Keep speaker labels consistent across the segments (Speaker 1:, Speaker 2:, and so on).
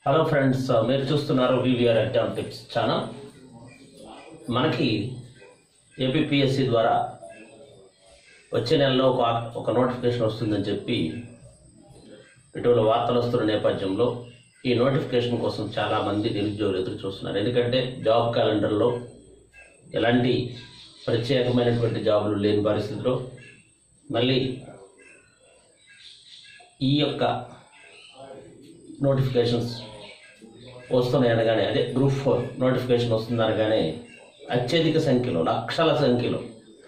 Speaker 1: hello friends మీరు చూస్తున్నారు VVR exam tips channel మనకి ఏపీఎస్సి ద్వారా వచ్చే నెలలో ఒక ఒక నోటిఫికేషన్ వస్తుందని చెప్పి ఇటీవల వార్తలు వస్తున్న నేపథ్యంలో ఈ నోటిఫికేషన్ కోసం చాలామంది నిరుద్యోగులు ఎదురు చూస్తున్నారు ఎందుకంటే జాబ్ క్యాలెండర్లో ఎలాంటి ప్రత్యేకమైనటువంటి జాబులు లేని పరిస్థితిలో మళ్ళీ ఈ యొక్క నోటిఫికేషన్స్ వస్తున్నాయి అనగానే అదే గ్రూప్ ఫోర్ నోటిఫికేషన్ వస్తుంది అనగానే అత్యధిక సంఖ్యలో లక్షల సంఖ్యలో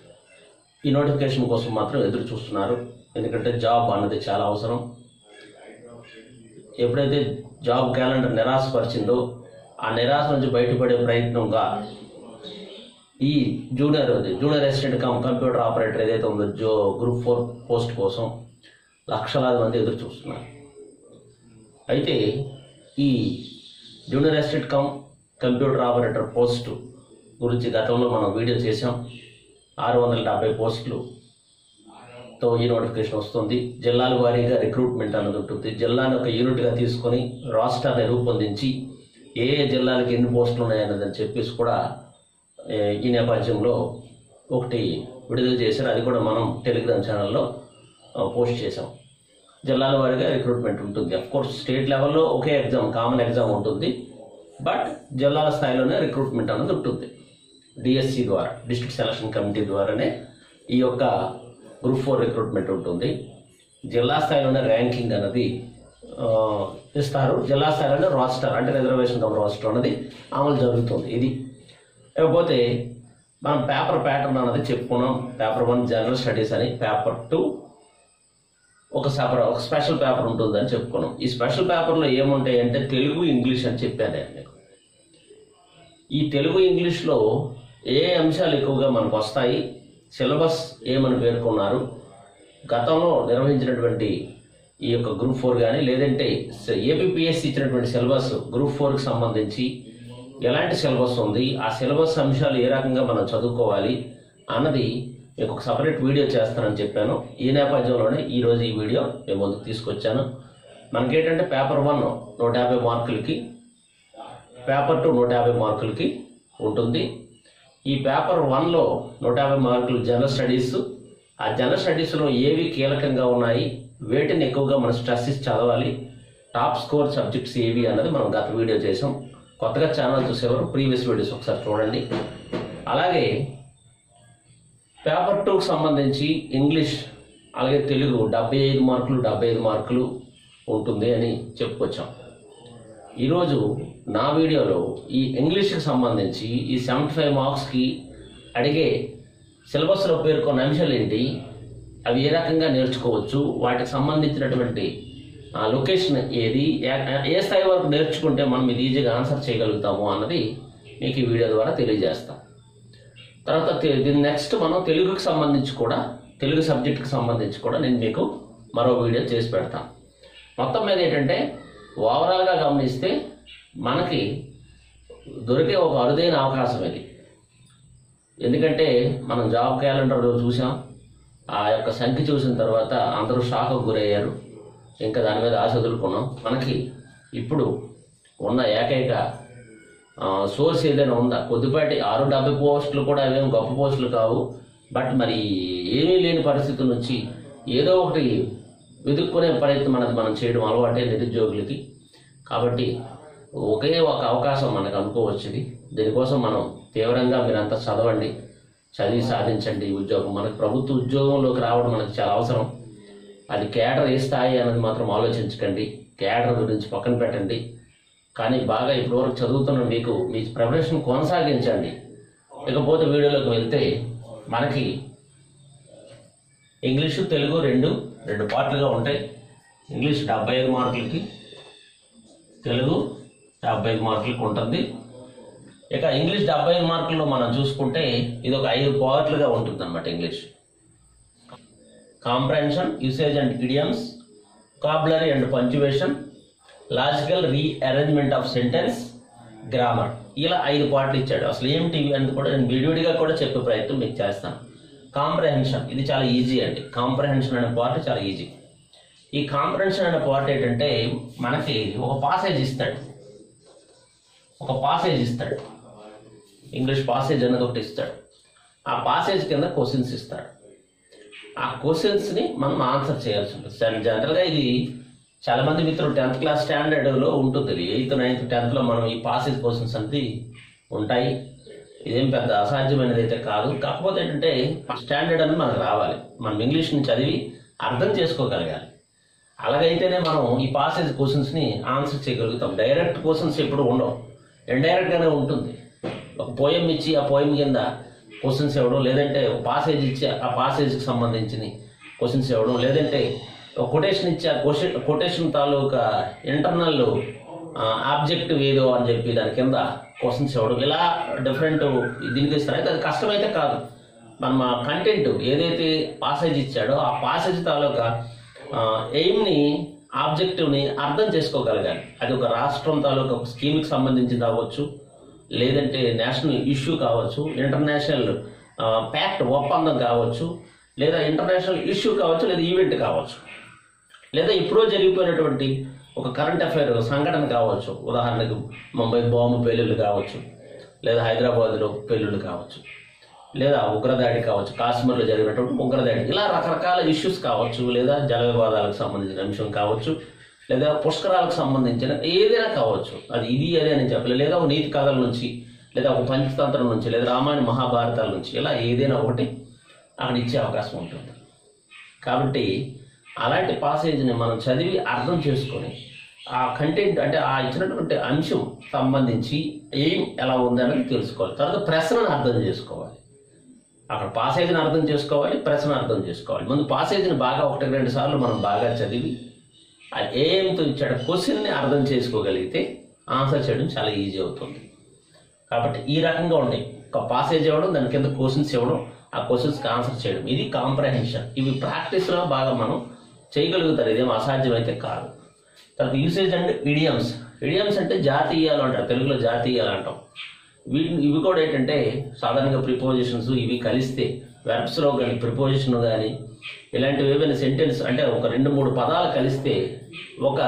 Speaker 1: ఈ నోటిఫికేషన్ కోసం మాత్రం ఎదురు చూస్తున్నారు ఎందుకంటే జాబ్ అన్నది చాలా అవసరం ఎప్పుడైతే జాబ్ క్యాలెండర్ నిరాశపరిచిందో ఆ నిరాశ నుంచి బయటపడే ప్రయత్నంగా ఈ junior junior assistant cum computer operator ఏదైతే ఉందో జో గ్రూప్ ఫోర్ పోస్ట్ కోసం లక్షలాది మంది ఎదురు చూస్తున్నారు అయితే ఈ junior assistant cum computer operator post గురించి గతంలో మనం వీడియో చేసాం ఆరు వందల డెబ్బై పోస్టులు తో ఈ నోటిఫికేషన్ వస్తుంది జిల్లాల వారీగా రిక్రూట్మెంట్ అన్నది ఉంటుంది జిల్లాను ఒక యూనిట్గా తీసుకొని రాష్ట్రాన్ని రూపొందించి ఏ ఏ జిల్లాలకు ఎన్ని పోస్టులు ఉన్నాయన్నదని చెప్పేసి కూడా ఏ, ఈ నేపథ్యంలో ఒకటి విడుదల చేశారు అది కూడా మనం టెలిగ్రామ్ ఛానల్లో ఆ, పోస్ట్ చేసాం జిల్లాల వారీగా రిక్రూట్మెంట్ ఉంటుంది అఫ్ కోర్స్ స్టేట్ లెవెల్లో ఒకే ఎగ్జామ్ కామన్ ఎగ్జామ్ ఉంటుంది బట్ జిల్లాల స్థాయిలోనే రిక్రూట్మెంట్ అనేది ఉంటుంది డిఎస్సి ద్వారా డిస్ట్రిక్ట్ సెలక్షన్ కమిటీ ద్వారానే ఈ యొక్క గ్రూప్ ఫోర్ రిక్రూట్మెంట్ ఉంటుంది జిల్లా స్థాయిలోనే ర్యాంకింగ్ అనేది ఆ, ఇస్తారు జిల్లా స్థాయిలోనే రాస్టర్ అంటే రిజర్వేషన్ కమ్ రాస్టర్ అనేది అమలు జరుగుతుంది ఇది ఇకపోతే మనం పేపర్ ప్యాటర్న్ అనేది చెప్పుకున్నాం పేపర్ వన్ జనరల్ స్టడీస్ అని పేపర్ టూ ఒక సపర ఒక స్పెషల్ పేపర్ ఉంటుందని చెప్పుకున్నాం ఈ స్పెషల్ పేపర్లో ఏముంటాయి అంటే తెలుగు ఇంగ్లీష్ అని చెప్పాను నేను మీకు ఈ తెలుగు ఇంగ్లీష్లో ఏ అంశాలు ఎక్కువగా మనకు వస్తాయి సిలబస్ ఏమని పేర్కొన్నారు గతంలో నిర్వహించినటువంటి ఈ యొక్క గ్రూప్ ఫోర్ కానీ లేదంటే ఏపీఎస్సి ఇచ్చినటువంటి సిలబస్ గ్రూప్ ఫోర్కి సంబంధించి ఎలాంటి సిలబస్ ఉంది ఆ సిలబస్ అంశాలు ఏ రకంగా మనం చదువుకోవాలి అన్నది మీకు ఒక సపరేట్ వీడియో చేస్తానని చెప్పాను ఈ నేపథ్యంలోనే ఈరోజు ఈ వీడియో మేము ముందుకు తీసుకొచ్చాను మనకేంటంటే పేపర్ వన్ నూట యాభై మార్కులకి పేపర్ టూ నూట యాభై మార్కులకి ఉంటుంది ఈ పేపర్ వన్లో నూట యాభై మార్కులు జనరల్ స్టడీస్ ఆ జనరల్ స్టడీస్లో ఏవి కీలకంగా ఉన్నాయి వేటిని ఎక్కువగా మనం స్ట్రెస్ ఇచ్చి చదవాలి టాప్ స్కోర్ సబ్జెక్ట్స్ ఏవి అన్నది మనం గత వీడియో చేసాం కొత్తగా ఛానల్ చూసేవారు ప్రీవియస్ వీడియోస్ ఒకసారి చూడండి అలాగే పేపర్ టూకి సంబంధించి ఇంగ్లీష్ అలాగే తెలుగు డెబ్బై ఐదు మార్కులు డెబ్బై ఐదు మార్కులు ఉంటుంది అని చెప్పుకొచ్చాం ఈరోజు నా వీడియోలో ఈ ఇంగ్లీష్కి సంబంధించి ఈ సెవెంటీ ఫైవ్ మార్క్స్కి అడిగే సిలబస్లో పేర్కొన్న అంశాలు ఏంటి అవి ఏ రకంగా నేర్చుకోవచ్చు వాటికి సంబంధించినటువంటి ఆ లొకేషన్ ఏది ఏ- ఏ స్థాయి వరకు నేర్చుకుంటే మనం ఇది ఈజీగా ఆన్సర్ చేయగలుగుతాము అన్నది మీకు ఈ వీడియో ద్వారా తెలియజేస్తాం తర్వాత తె- దీని నెక్స్ట్ మనం తెలుగుకి సంబంధించి కూడా తెలుగు సబ్జెక్ట్కి సంబంధించి కూడా నేను మీకు మరో వీడియో చేసి పెడతాను మొత్తం మీద ఏంటంటే ఓవరాల్గా గమనిస్తే మనకి దొరికే ఒక అరుదైన అవకాశం ఇది ఎందుకంటే మనం జాబ్ క్యాలెండర్ చూసాం ఆ యొక్క సంఖ్య చూసిన తర్వాత అందరూ షాక్కు గురయ్యారు ఇంకా దాని మీద ఆశ వదులుకున్నాం మనకి ఇప్పుడు ఉన్న ఏకైక సోర్స్ ఏదైనా ఉందా కొద్దిపాటి ఆరు డెబ్బై పోస్టులు కూడా అవేం గొప్ప పోస్టులు కావు బట్ మరి ఏమీ లేని పరిస్థితి నుంచి ఏదో ఒకటి వెతుక్కునే ప్రయత్నం మనది మనం చేయడం అలవాటే నిరుద్యోగులకి కాబట్టి ఒకే ఒక అవకాశం మనకు అనుకోవచ్చు ఇది దీనికోసం మనం తీవ్రంగా మీరంతా చదవండి చదివి సాధించండి ఈ ఉద్యోగం మనకు ప్రభుత్వ ఉద్యోగంలోకి రావడం మనకు చాలా అవసరం అది కేడర్ ఏ స్థాయి అనేది మాత్రం ఆలోచించకండి కేడర్ గురించి పక్కన పెట్టండి కానీ బాగా ఇప్పటివరకు చదువుతున్న మీకు మీ ప్రిపరేషన్ కొనసాగించండి ఇకపోతే వీడియోలోకి వెళ్తే మనకి ఇంగ్లీషు తెలుగు రెండు రెండు పార్ట్లుగా ఉంటాయి ఇంగ్లీష్ డెబ్బై ఐదు మార్కులకి తెలుగు డెబ్బై ఐదు మార్కులకి ఉంటుంది ఇక ఇంగ్లీష్ డెబ్బై ఐదు మార్కుల్లో మనం చూసుకుంటే ఇది ఒక ఐదు పార్ట్లుగా ఉంటుంది అనమాట English comprehension usage and idioms vocabulary and punctuation logical rearrangement of sentence grammar ఇలా ఐదు పార్ట్లు ఇచ్చాడు అసలు ఏమిటి ఇవి అని కూడా నేను విడివిడిగా కూడా చెప్పే ప్రయత్నం మీకు చేస్తాను కాంప్రహెన్షన్ ఇది చాలా ఈజీ అండి కాంప్రహెన్షన్ అనే పార్ట్ చాలా ఈజీ ఈ కాంప్రహెన్షన్ అనే పార్ట్ ఏంటంటే మనకి ఒక పాసేజ్ ఇస్తాడు ఒక పాసేజ్ ఇస్తాడు ఇంగ్లీష్ పాసేజ్ అనేది ఒకటి ఇస్తాడు ఆ పాసేజ్ కింద క్వశ్చన్స్ ఇస్తాడు ఆ క్వశ్చన్స్ని మనం ఆన్సర్ చేయాల్సి ఉంటుంది జనరల్గా ఇది చాలా మంది మిత్రులు టెన్త్ క్లాస్ స్టాండర్డ్లో ఉంటుంది ఎయిత్ నైన్త్ టెన్త్లో మనం ఈ పాసేజ్ క్వశ్చన్స్ అనేది ఉంటాయి ఇదేం పెద్ద అసాధ్యమైనది అయితే కాదు కాకపోతే ఏంటంటే స్టాండర్డ్ అనేది మనకు రావాలి మనం ఇంగ్లీష్ని చదివి అర్థం చేసుకోగలగాలి అలాగైతేనే మనం ఈ పాసేజ్ క్వశ్చన్స్ని ఆన్సర్ చేయగలుగుతాం డైరెక్ట్ క్వశ్చన్స్ ఎప్పుడు ఉండవు ఇండైరెక్ట్గానే ఉంటుంది ఒక పోయం ఇచ్చి ఆ పోయం కింద క్వశ్చన్స్ ఇవ్వడం లేదంటే ఒక పాసేజ్ ఇచ్చి ఆ పాసేజ్కి సంబంధించిన క్వశ్చన్స్ ఇవ్వడం లేదంటే ఒక కొటేషన్ ఇచ్చి ఆ క్వశ్చన్ కొటేషన్ తాలూకా ఇంటర్నల్ ఆబ్జెక్టివ్ ఏదో అని చెప్పి దాని కింద క్వశ్చన్స్ ఇవ్వడం ఇలా డిఫరెంట్ దీనికి ఇస్తారు అయితే అది కష్టమైతే కాదు మనం ఆ కంటెంట్ ఏదైతే పాసేజ్ ఇచ్చాడో ఆ పాసేజ్ తాలూకా ఎయిమ్ని ఆబ్జెక్టివ్ని అర్థం చేసుకోగలగాలి అది ఒక రాష్ట్రం తాలూకా ఒక స్కీమ్కి సంబంధించింది అవ్వచ్చు లేదంటే నేషనల్ ఇష్యూ కావచ్చు ఇంటర్నేషనల్ ప్యాక్ట్ ఒప్పందం కావచ్చు లేదా ఇంటర్నేషనల్ ఇష్యూ కావచ్చు లేదా ఈవెంట్ కావచ్చు లేదా ఇప్పుడు జరిగిపోయినటువంటి ఒక కరెంట్ అఫైర్ సంఘటన కావచ్చు ఉదాహరణకు ముంబై బాంబు పేలుళ్ళు కావచ్చు లేదా హైదరాబాద్లో పేలుళ్ళు కావచ్చు లేదా ఉగ్రదాడి కావచ్చు కాశ్మీర్లో జరిగినటువంటి ఉగ్రదాడి ఇలా రకరకాల ఇష్యూస్ కావచ్చు లేదా జల వివాదాలకు సంబంధించిన అంశం కావచ్చు లేదా పుష్కరాలకు సంబంధించిన ఏదైనా కావచ్చు అది ఇది అదే అని చెప్పలేదు లేదా ఒక నీతి కథల నుంచి లేదా ఒక పంచతంత్రం నుంచి లేదా రామాయణ మహాభారతాల నుంచి ఇలా ఏదైనా ఒకటి అక్కడ ఇచ్చే అవకాశం ఉంటుంది కాబట్టి అలాంటి పాసేజ్ని మనం చదివి అర్థం చేసుకొని ఆ కంటెంట్ అంటే ఆ ఇచ్చినటువంటి అంశం సంబంధించి ఏం ఎలా ఉంది అనేది తెలుసుకోవాలి తర్వాత ప్రశ్నను అర్థం చేసుకోవాలి అక్కడ పాసేజ్ని అర్థం చేసుకోవాలి ప్రశ్న అర్థం చేసుకోవాలి ముందు పాసేజ్ని బాగా ఒకటి రెండు సార్లు మనం బాగా చదివి ఆ ఏంతో ఇచ్చాడు క్వశ్చన్ని అర్థం చేసుకోగలిగితే ఆన్సర్ చేయడం చాలా ఈజీ అవుతుంది కాబట్టి ఈ రకంగా ఉంటాయి ఒక పాసేజ్ ఇవ్వడం దాని కింద క్వశ్చన్స్ ఇవ్వడం ఆ క్వశ్చన్స్కి ఆన్సర్ చేయడం ఇది కాంప్రహెన్షన్ ఇవి ప్రాక్టీస్లో బాగా మనం చేయగలుగుతారు ఇదేం అసాధ్యమైతే కాదు తర్వాత యూసేజ్ అండ్ ఇడియమ్స్ ఇడియమ్స్ అంటే జాతీయాలు అంటారు తెలుగులో జాతీయాలు అంటాం వీటిని ఇవి కూడా ఏంటంటే సాధారణంగా ప్రిపోజిషన్స్ ఇవి కలిస్తే వెర్బ్స్లో కానీ ప్రిపోజిషన్ కానీ ఇలాంటివి ఏవైనా సెంటెన్స్ అంటే ఒక రెండు మూడు పదాలు కలిస్తే ఒక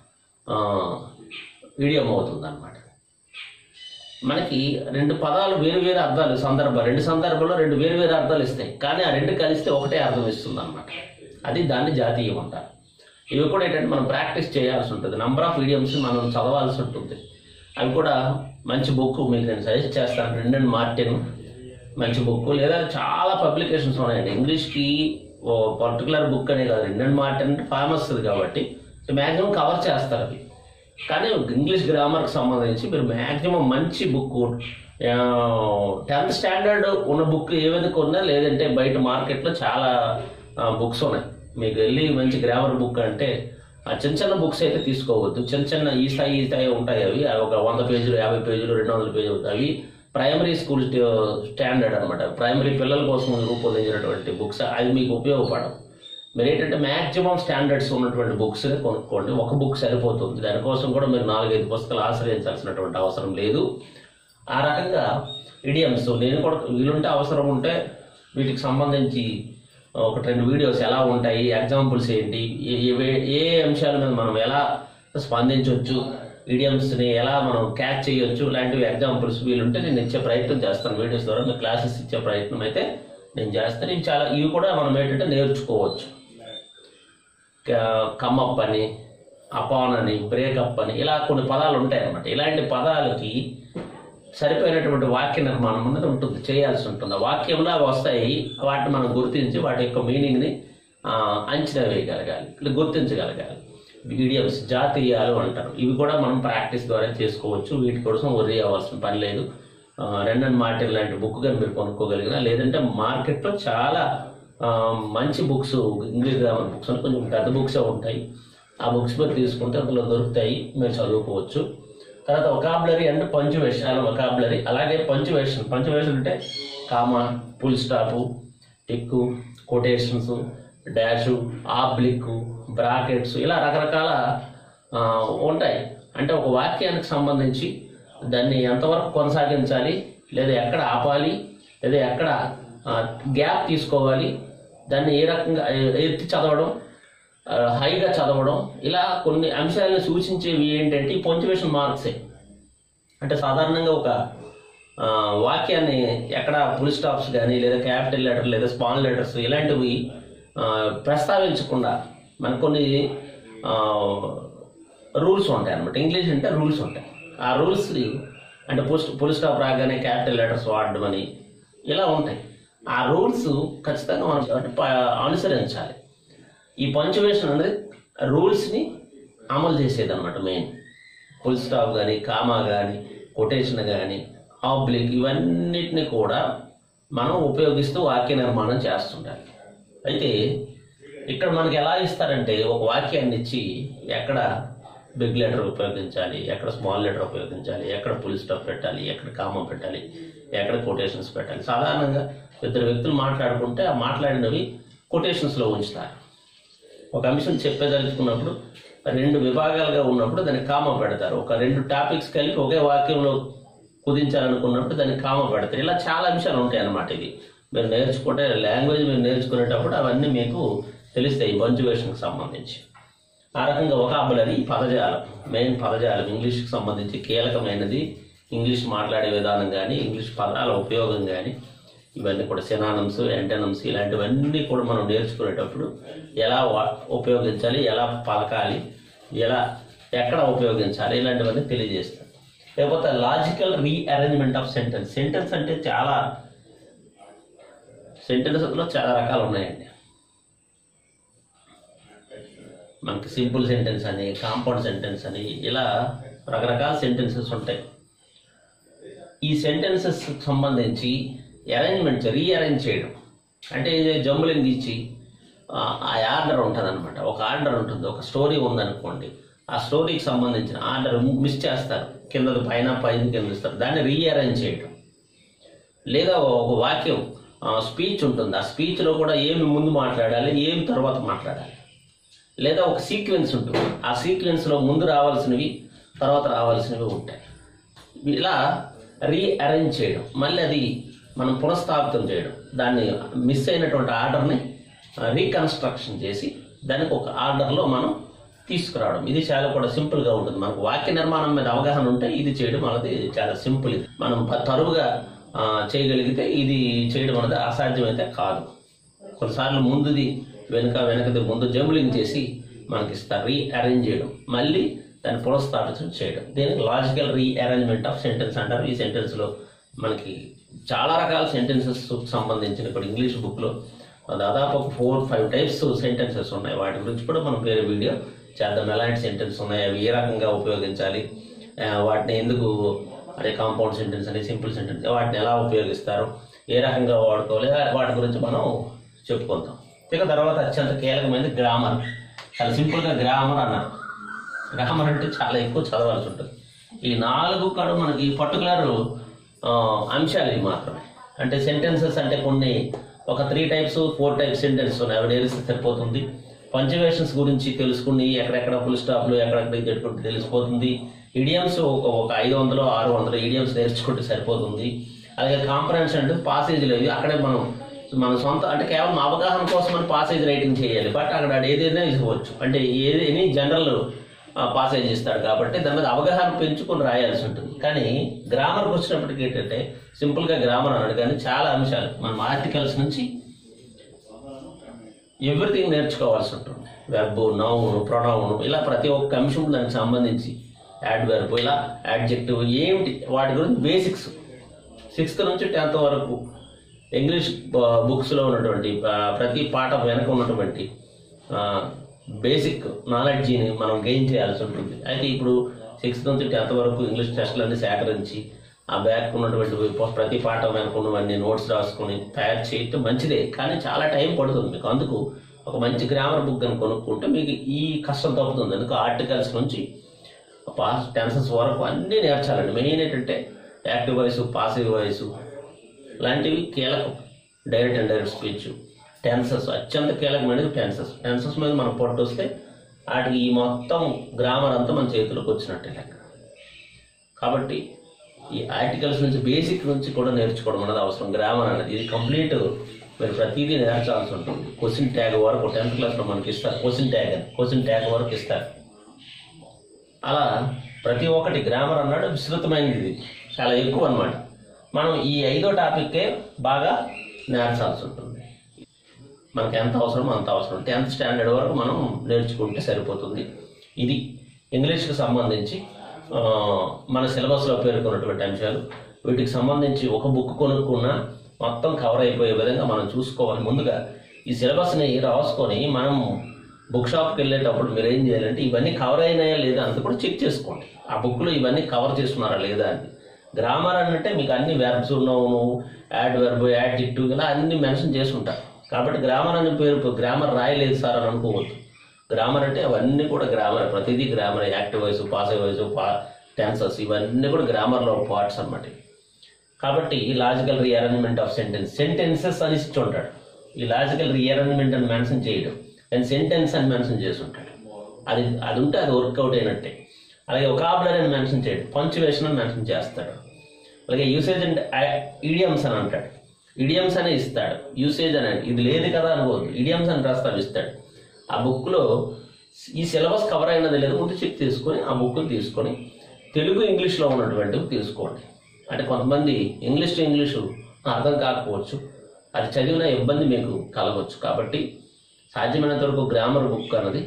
Speaker 1: ఇడియం అవుతుంది అనమాట మనకి రెండు పదాలు వేరు వేరు అర్థాలు సందర్భం రెండు సందర్భంలో రెండు వేరు వేరు అర్థాలు ఇస్తాయి కానీ ఆ రెండు కలిస్తే ఒకటే అర్థం ఇస్తుంది అనమాట అది దాన్ని జాతీయం అంటారు ఇవి కూడా ఏంటంటే మనం ప్రాక్టీస్ చేయాల్సి ఉంటుంది నంబర్ ఆఫ్ ఈడియమ్స్ మనం చదవాల్సి ఉంటుంది అవి కూడా మంచి బుక్ మీకు నేను సజెస్ట్ చేస్తాను రెండన్ మార్టిన్ మంచి బుక్ లేదా చాలా పబ్లికేషన్స్ ఉన్నాయండి ఇంగ్లీష్కి ఓ పర్టికులర్ బుక్ అనే కాదు రెండన్ మార్టిన్ అంటే ఫేమస్ కాబట్టి మ్యాక్సిమం కవర్ చేస్తారు అవి కానీ ఇంగ్లీష్ గ్రామర్కి సంబంధించి మీరు మ్యాక్సిమం మంచి బుక్ టెన్త్ స్టాండర్డ్ ఉన్న బుక్ ఏవైనా కొన్నా లేదంటే బయట మార్కెట్లో చాలా బుక్స్ ఉన్నాయి మీకు వెళ్ళి మంచి గ్రామర్ బుక్ అంటే ఆ చిన్న చిన్న బుక్స్ అయితే తీసుకోవద్దు చిన్న చిన్న ఈ స్థాయి ఈ స్థాయి ఉంటాయి అవి అవి ఒక వంద పేజీలు యాభై పేజీలు రెండు వందల పేజీలు ఉంటాయి అవి ప్రైమరీ స్కూల్ స్టాండర్డ్ అనమాట ప్రైమరీ పిల్లల కోసం రూపొందించినటువంటి బుక్స్ అది మీకు ఉపయోగపడవు మీరు ఏంటంటే మ్యాక్సిమం స్టాండర్డ్స్ ఉన్నటువంటి బుక్స్ కొనుక్కోండి ఒక బుక్ సరిపోతుంది దానికోసం కూడా మీరు నాలుగైదు పుస్తకాలు ఆశ్రయించాల్సినటువంటి అవసరం లేదు ఆ రకంగా ఇడియమ్స్ నేను కూడా వీలుంటే అవసరం ఉంటే వీటికి సంబంధించి ఒకటి రెండు వీడియోస్ ఎలా ఉంటాయి ఎగ్జాంపుల్స్ ఏంటి ఏ- ఏ- ఏ అంశాల మీద మనం ఎలా స్పందించవచ్చు ఇడియమ్స్ని ఎలా మనం క్యాచ్ చేయొచ్చు లాంటివి ఎగ్జాంపుల్స్ వీలుంటే నేను ఇచ్చే ప్రయత్నం చేస్తాను వీడియోస్ ద్వారా మీకు క్లాసెస్ ఇచ్చే ప్రయత్నం అయితే నేను చేస్తాను ఇవి చాలా ఇవి కూడా మనం ఏంటంటే నేర్చుకోవచ్చు కమప్ అని అపాన్ అని బ్రేకప్ అని ఇలా కొన్ని పదాలు ఉంటాయి అన్నమాట ఇలాంటి పదాలకి సరిపోయినటువంటి వాక్య నిర్మాణం అనేది ఉంటుంది చేయాల్సి ఉంటుంది ఆ వాక్యంలో అవి వస్తాయి వాటిని మనం గుర్తించి వాటి యొక్క మీనింగ్ని ఆ, అంచనా వేయగలగాలి ఇట్లా గుర్తించగలగాలి ఈడియమ్స్ జాతీయాలు అంటారు ఇవి కూడా మనం ప్రాక్టీస్ ద్వారా చేసుకోవచ్చు వీటి కోసం worry అవ్వాల్సిన పని లేదు ఆ, రెండన్ మార్టిన్ లాంటి బుక్ కానీ మీరు కొనుక్కోగలిగిన లేదంటే మార్కెట్లో చాలా ఆ, మంచి బుక్స్ ఇంగ్లీష్ గ్రామర్ బుక్స్ అని కొంచెం పెద్ద బుక్స్ ఉంటాయి ఆ బుక్స్ మీరు తీసుకుంటే అందులో దొరుకుతాయి మీరు చదువుకోవచ్చు తర్వాత ఒకాబులరీ అండ్ పంచువేషన్ అలా ఒకాబులరీ అలాగే పంచువేషన్ పంచువేషన్ అంటే comma full stop tick quotations dash oblique brackets ఇలా రకరకాల ఆ, ఉంటాయి అంటే ఒక వాక్యానికి సంబంధించి దాన్ని ఎంతవరకు కొనసాగించాలి లేదా ఎక్కడ ఆపాలి లేదా ఎక్కడ గ్యాప్ తీసుకోవాలి దాన్ని ఏ రకంగా ఎ- ఎత్తి చదవడం ఆ, హైగా చదవడం ఇలా కొన్ని అంశాలను సూచించేవి ఏంటంటే ఈ పంచువేషన్ మార్క్సే అంటే సాధారణంగా ఒక ఆ, వాక్యాన్ని ఎక్కడ ఫుల్ స్టాప్స్ కానీ లేదా క్యాపిటల్ లెటర్ లేదా స్మాల్ లెటర్స్ ఇలాంటివి ఆ, ప్రస్తావించకుండా మనకు కొన్ని రూల్స్ ఉంటాయి అనమాట ఇంగ్లీష్ అంటే రూల్స్ ఉంటాయి ఆ రూల్స్ అంటే ఫుల్ ఫుల్ స్టాప్ రాగానే క్యాపిటల్ లెటర్స్ వాడడం అని ఇలా ఉంటాయి ఆ రూల్స్ ఖచ్చితంగా మనం అంటే ప- అనుసరించాలి ఈ పంచువేషన్ అనేది రూల్స్ని అమలు చేసేది అనమాట మెయిన్ ఫుల్ స్టాప్ కానీ కామా కానీ కొటేషన్ కానీ ఆబ్లిక్ ఇవన్నిటిని కూడా మనం ఉపయోగిస్తూ వాక్య నిర్మాణం చేస్తుంటాలి అయితే ఇక్కడ మనకి ఎలా ఇస్తారంటే ఒక వాక్యాన్ని ఇచ్చి ఎక్కడ బిగ్ లెటర్ ఉపయోగించాలి ఎక్కడ స్మాల్ లెటర్ ఉపయోగించాలి ఎక్కడ ఫుల్ స్టాప్ పెట్టాలి ఎక్కడ కామా పెట్టాలి ఎక్కడ కొటేషన్స్ పెట్టాలి సాధారణంగా ఇద్దరు వ్యక్తులు మాట్లాడుకుంటే ఆ మాట్లాడినవి కొటేషన్స్లో ఉంచుతారు ఒక అంశం చెప్పేదలుచుకున్నప్పుడు రెండు విభాగాలుగా ఉన్నప్పుడు దానికి కామ పెడతారు ఒక రెండు టాపిక్స్ కలిపి ఒకే వాక్యంలో కుదించాలనుకున్నప్పుడు దానికి కామ పెడతారు ఇలా చాలా అంశాలు ఉంటాయి అన్నమాట ఇది మీరు నేర్చుకుంటే లాంగ్వేజ్ మీరు నేర్చుకునేటప్పుడు అవన్నీ మీకు తెలుస్తాయి పంచువేషన్కి సంబంధించి ఆ రకంగా ఒక అబ్బలరి పదజాలం మెయిన్ పదజాలం ఇంగ్లీష్కి సంబంధించి కీలకమైనది ఇంగ్లీష్ మాట్లాడే విధానం కానీ ఇంగ్లీష్ పదాల ఉపయోగం కానీ ఇవన్నీ కూడా సినానమ్స్ యాంటనమ్స్ ఇలాంటివన్నీ కూడా మనం నేర్చుకునేటప్పుడు ఎలా వా- ఉపయోగించాలి ఎలా పలకాలి ఎలా ఎక్కడ ఉపయోగించాలి ఇలాంటివన్నీ తెలియజేస్తాం లేకపోతే logical rearrangement of sentence sentence అంటే చాలా సెంటెన్స్లో చాలా రకాలు ఉన్నాయండి మనకి సింపుల్ సెంటెన్స్ అని కాంపౌండ్ సెంటెన్స్ అని ఇలా రకరకాల సెంటెన్సెస్ ఉంటాయి ఈ సెంటెన్సెస్ సంబంధించి అరేంజ్మెంట్స్ రీఅరేంజ్ చేయడం అంటే జంబులింగ్ ఇచ్చి ఆ ఆ ఆర్డర్ ఉంటుంది అనమాట ఒక ఆర్డర్ ఉంటుంది ఒక స్టోరీ ఉందనుకోండి ఆ స్టోరీకి సంబంధించిన ఆర్డర్ మిస్ చేస్తారు కిందది పైన పైన కింద ఇస్తారు దాన్ని రీఅరేంజ్ చేయడం లేదా ఒక వాక్యం స్పీచ్ ఉంటుంది ఆ స్పీచ్లో కూడా ఏమి ముందు మాట్లాడాలి ఏమి తర్వాత మాట్లాడాలి లేదా ఒక సీక్వెన్స్ ఉంటుంది ఆ సీక్వెన్స్లో ముందు రావాల్సినవి తర్వాత రావాల్సినవి ఉంటాయి ఇలా రీఅరేంజ్ చేయడం మళ్ళీ అది మనం పునఃస్థాపితం చేయడం దాన్ని మిస్ అయినటువంటి ఆర్డర్ని రీకన్స్ట్రక్షన్ చేసి దానికి ఒక ఆర్డర్లో మనం తీసుకురావడం ఇది చాలా కూడా సింపుల్గా ఉంటుంది మనకు వాక్య నిర్మాణం మీద అవగాహన ఉంటే ఇది చేయడం అనేది చాలా సింపుల్ ఇది మనం ప- తరువుగా ఆ, చేయగలిగితే ఇది చేయడం అనేది అసాధ్యమైతే కాదు కొన్నిసార్లు ముందుది వెనుక వెనకది ముందు జంబ్లింగ్ చేసి మనకి ఇస్తారు రీఅరేంజ్ చేయడం మళ్ళీ దాన్ని పునఃస్థాపించడం చేయడం దీనికి లాజికల్ రీఅరేంజ్మెంట్ ఆఫ్ సెంటెన్స్ అంటారు ఈ సెంటెన్స్లో మనకి చాలా రకాల సెంటెన్సెస్ సంబంధించిన ఇప్పుడు ఇంగ్లీష్ బుక్లో దాదాపు ఒక ఫోర్ ఫైవ్ టైప్స్ సెంటెన్సెస్ ఉన్నాయి వాటి గురించి కూడా మనం వేరే వీడియో చేద్దాం ఎలాంటి సెంటెన్స్ ఉన్నాయి అవి ఏ రకంగా ఉపయోగించాలి ఆ, వాటిని ఎందుకు అదే కాంపౌండ్ సెంటెన్స్ అని సింపుల్ సెంటెన్స్ వాటిని ఎలా ఉపయోగిస్తారు ఏ రకంగా వాడుకోవాలి వాటి గురించి మనం చెప్పుకుందాం ఇక తర్వాత అత్యంత కీలకమైనది గ్రామర్ చాలా సింపుల్గా గ్రామర్ అన్నారు గ్రామర్ అంటే చాలా ఎక్కువ చదవాల్సి ఉంటుంది ఈ నాలుగు కూడా మనకి పర్టికులర్ అంశాలు ఇవి మాత్రమే అంటే సెంటెన్సెస్ అంటే కొన్ని ఒక three types four types sentence ఉన్నాయి అవి నేర్స్తే సరిపోతుంది పంచువేషన్స్ గురించి తెలుసుకుని ఎక్కడెక్కడ ఫుల్ స్టాప్లు ఎక్కడెక్కడ ఇది పెట్టుకుంటే తెలిసిపోతుంది ఇడియమ్స్ ఒక ఒక ఐదు వందలు ఆరు వందలు ఇడియమ్స్ నేర్చుకుంటే సరిపోతుంది అలాగే కాంపరెన్షన్ అంటే పాసేజ్లు ఇవి అక్కడే మనం మన సొంత అంటే కేవలం అవగాహన కోసం మనం పాసేజ్ రైటింగ్ చేయాలి బట్ అక్కడ ఆడు ఏదైనా ఇవ్వచ్చు అంటే ఏది జనరల్ పాసేజ్ ఇస్తాడు కాబట్టి దాని మీద అవగాహన పెంచుకొని రాయాల్సి ఉంటుంది కానీ గ్రామర్కి వచ్చినప్పటికి ఏంటంటే సింపుల్గా గ్రామర్ అన్నాడు కానీ చాలా అంశాలు మనం ఆర్టికల్స్ నుంచి ఎవ్రీథింగ్ నేర్చుకోవాల్సి ఉంటుంది వెబ్ నౌన్ ప్రొనౌన్ ఇలా ప్రతి ఒక్క అంశం దానికి సంబంధించి యాడ్ వెర్బ్ ఇలా యాడ్జెక్టివ్ ఏమిటి వాటి గురించి బేసిక్స్ సిక్స్త్ నుంచి టెన్త్ వరకు ఇంగ్లీష్ బుక్స్లో ఉన్నటువంటి ఆ, ప్రతి పాఠం వెనక ఉన్నటువంటి బేసిక్ నాలెడ్జిని మనం గెయిన్ చేయాల్సి ఉంటుంది అయితే ఇప్పుడు సిక్స్త్ నుంచి టెన్త్ వరకు ఇంగ్లీష్ టెస్టులన్నీ సేకరించి ఆ బ్యాక్ ఉన్నటువంటి ప- ప్రతి పాఠం వెనక ఉన్నవన్నీ నోట్స్ రాసుకొని తయారు చేయటం మంచిదే కానీ చాలా టైం పడుతుంది మీకు అందుకు ఒక మంచి గ్రామర్ బుక్ అని కొనుక్కుంటే మీకు ఈ కష్టం తప్పుతుంది అందుకు ఆర్టికల్స్ నుంచి పాస్ టెన్సెస్ వరకు అన్నీ నేర్చాలండి మెయిన్ ఏంటంటే యాక్టివ్ వాయిస్ పాసివ్ వాయిస్ లాంటివి కీలకం direct and direct speech tenses అత్యంత కీలకమైనది టెన్సెస్ టెన్సెస్ మీద మనం పట్టు వస్తే వాటికి ఈ మొత్తం గ్రామర్ అంతా మన చేతిలోకి వచ్చినట్టే లెక్క కాబట్టి ఈ ఆర్టికల్స్ నుంచి బేసిక్ నుంచి కూడా నేర్చుకోవడం అనేది అవసరం గ్రామర్ అనేది ఇది కంప్లీట్ మీరు ప్రతిదీ నేర్చాల్సి ఉంటుంది క్వశ్చన్ ట్యాగ్ వరకు టెన్త్ క్లాస్లో మనకి ఇస్తారు క్వశ్చన్ ట్యాగ్ అని క్వశ్చన్ ట్యాగ్ వరకు ఇస్తారు అలా ప్రతి ఒక్కటి గ్రామర్ అన్నాడు విస్తృతమైనది ఇది చాలా ఎక్కువ అన్నమాట మనం ఈ ఐదో టాపిక్కే బాగా నేర్చాల్సి ఉంటుంది మనకి ఎంత అవసరమో అంత అవసరం టెన్త్ స్టాండర్డ్ వరకు మనం నేర్చుకుంటే సరిపోతుంది ఇది ఇంగ్లీష్కి సంబంధించి ఆ, మన సిలబస్లో పేర్కొన్నటువంటి అంశాలు వీటికి సంబంధించి ఒక బుక్ కొనుక్కున్నా మొత్తం కవర్ అయిపోయే విధంగా మనం చూసుకోవాలి ముందుగా ఈ సిలబస్ని రాసుకొని మనం బుక్ షాప్కి వెళ్ళేటప్పుడు మీరు ఏం చేయాలంటే ఇవన్నీ కవర్ అయినాయా లేదా అంత కూడా చెక్ చేసుకోండి ఆ బుక్లో ఇవన్నీ కవర్ చేస్తున్నారా లేదా అని గ్రామర్ అంటే మీకు అన్ని verbs noun adverb adjective ఇలా అన్ని మెన్షన్ చేసి ఉంటారు కాబట్టి గ్రామర్ అనే పేరు గ్రామర్ రాయలేదు సార్ అని అనుకోవద్దు గ్రామర్ అంటే అవన్నీ కూడా గ్రామర్ ప్రతిదీ grammar active voice passive voice పా టెన్సెస్ ఇవన్నీ కూడా గ్రామర్లో పార్ట్స్ అన్నమాట కాబట్టి ఈ logical rearrangement of sentence sentences అని ఇచ్చి ఉంటాడు ఈ లాజికల్ రీఅరేంజ్మెంట్ అని మెన్షన్ చేయడం అండ్ సెంటెన్స్ అని మెన్షన్ చేసి ఉంటాడు అది అది ఉంటే అది వర్కౌట్ అయినట్టే అలాగే ఒకాబులరీ అని మెన్షన్ చేయడు పంచువేషన్ అని మెన్షన్ చేస్తాడు అలాగే యూసేజ్ అండ్ ఈడియమ్స్ అని అంటాడు ఇడియమ్స్ అనే ఇస్తాడు యూసేజ్ అని ఇది లేదు కదా అనుకోవద్దు ఇడియమ్స్ అని ప్రస్తావిస్తాడు ఆ బుక్లో ఈ సిలబస్ కవర్ అయినది లేదు ముందు చెక్ తీసుకొని ఆ బుక్ తీసుకొని తెలుగు ఇంగ్లీష్లో ఉన్నటువంటివి తీసుకోండి అంటే కొంతమంది ఇంగ్లీష్ టు ఇంగ్లీషు అర్థం కాకపోవచ్చు అది చదివిన ఇబ్బంది మీకు కలగవచ్చు కాబట్టి సాధ్యమైనంత వరకు గ్రామర్ బుక్ అన్నది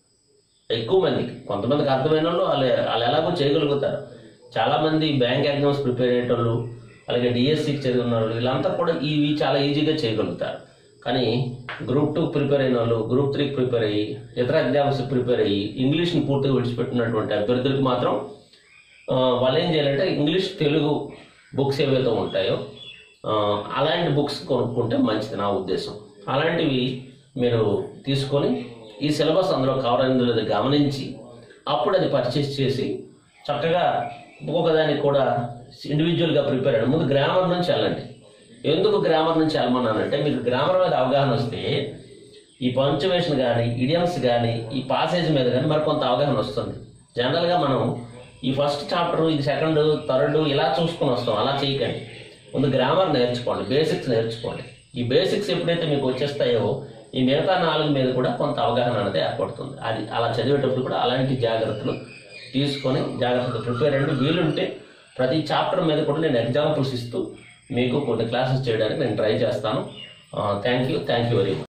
Speaker 1: ఎక్కువ మందికి కొంతమందికి అర్థమైన వాళ్ళు వాళ్ళు వాళ్ళు ఎలాగో చేయగలుగుతారు చాలామంది బ్యాంక్ ఎగ్జామ్స్ ప్రిపేర్ అయ్యేటోళ్ళు అలాగే డిఎస్సికి చదివిన వాళ్ళు వీళ్ళంతా కూడా ఇవి చాలా ఈజీగా చేయగలుగుతారు కానీ గ్రూప్ టూ ప్రిపేర్ అయిన వాళ్ళు గ్రూప్ త్రీకి ప్రిపేర్ అయ్యి ఇతర ఎగ్జామ్స్ ప్రిపేర్ అయ్యి ఇంగ్లీష్ని పూర్తిగా విడిచిపెట్టినటువంటి అభ్యర్థులకు మాత్రం ఆ, వాళ్ళు ఏం చేయాలంటే ఇంగ్లీష్ తెలుగు బుక్స్ ఏవైతే ఉంటాయో ఆ, అలాంటి బుక్స్ కొనుక్కుంటే మంచిది నా ఉద్దేశం అలాంటివి మీరు తీసుకొని ఈ సిలబస్ అందులో కవర్ అయిందో లేదో గమనించి అప్పుడు అది పర్చేస్ చేసి చక్కగా ఒక్కొక్క దానికి కూడా ఇండివిజువల్గా ప్రిపేర్ అయ్యండి ముందు గ్రామర్ నుంచి వెళ్ళండి ఎందుకు గ్రామర్ నుంచి వెళ్ళమన్నానంటే మీకు గ్రామర్ మీద అవగాహన వస్తే ఈ పంచువేషన్ కానీ ఇడియమ్స్ కానీ ఈ పాసేజ్ మీద కానీ మరి కొంత అవగాహన వస్తుంది జనరల్గా మనం ఈ ఫస్ట్ చాప్టర్ ఇది సెకండ్ థర్డ్ ఇలా చూసుకొని వస్తాం అలా చేయకండి ముందు గ్రామర్ నేర్చుకోండి బేసిక్స్ నేర్చుకోండి ఈ బేసిక్స్ ఎప్పుడైతే మీకు వచ్చేస్తాయో ఈ మిగతా నాలుగు మీద కూడా కొంత అవగాహన అనేది ఏర్పడుతుంది అది అలా చదివేటప్పుడు కూడా అలాంటి జాగ్రత్తలు తీసుకొని జాగ్రత్తలు ప్రిపేర్ అండి వీలుంటే ప్రతి చాప్టర్ మీద కూడా నేను ఎగ్జాంపుల్స్ ఇస్తూ మీకు కొన్ని క్లాసెస్ చేయడానికి నేను ట్రై చేస్తాను thank you thank you very much